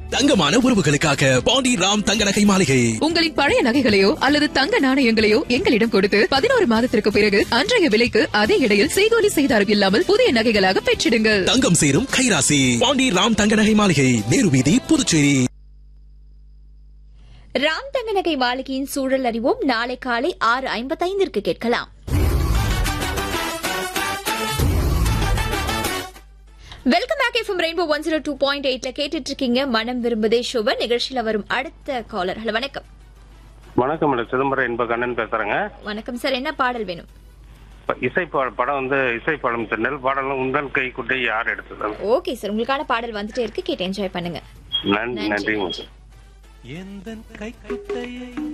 தங்கமான உறவுகளுக்காக பாண்டி ராம் தங்க நகை மாளிகை உங்களின் பழைய நகைகளையோ அல்லது தங்க நாணயங்களையோ எங்களிடம் கொடுத்து பதினோரு மாதத்திற்கு பிறகு அன்றைய விலைக்கு அதே இடையில் செய்கூலி செய்தாரும் இல்லாமல் புதிய நகைகளாக பெற்றிடுங்கள் தங்கம் சேரும் கைராசி பாண்டி ராம் தங்க நகை மாளிகை நேரு வீதி புதுச்சேரி ராம் தங்கநகை மாளிகையின் சூழல் அறிவோம் நாளை காலை ஆறு ஐம்பத்தைந்திற்கு கேட்கலாம் welcome back FM rainbow one zero two point eight கேட்டுட்டு இருக்கீங்க மனம் விரும்புதே சுப நிகழ்ச்சியில வரும் அடுத்த காலர் ஹலோ வணக்கம் வணக்கம் மேடம் சிதம்பரம் என்ப கண்ணன் பேசுறேங்க வணக்கம் சார் என்ன பாடல் வேணும் இப்ப இசை பா- படம் வந்து இசை படம் தென்னல் பாடலும் உந்தன் கை குட்டை யார் எடுத்தது ஓகே சார் உங்களுக்கான பாடல் வந்துட்டே இருக்கு கேட்டு என்ஜாய் பண்ணுங்க நன்றி நன்றி. நன்றிங்க எந்தன் கைக்குட்டையை